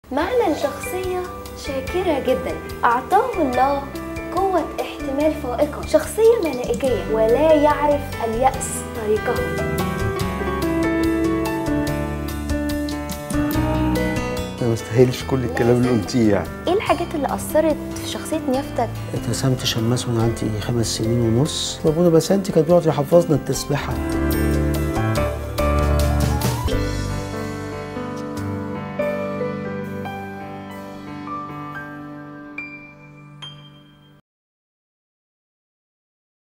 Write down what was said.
معنى الشخصية شاكرة جدا أعطاه الله قوة احتمال فائقة شخصية ملائكية ولا يعرف اليأس طريقه انا ما استاهلش كل الكلام اللي قلتيه يعني ايه الحاجات اللي أثرت في شخصية نيافتك اترسمت شماس وانا عندي خمس سنين ونص وابونا بسنتي كان بيقعد يحفظنا التسبيحه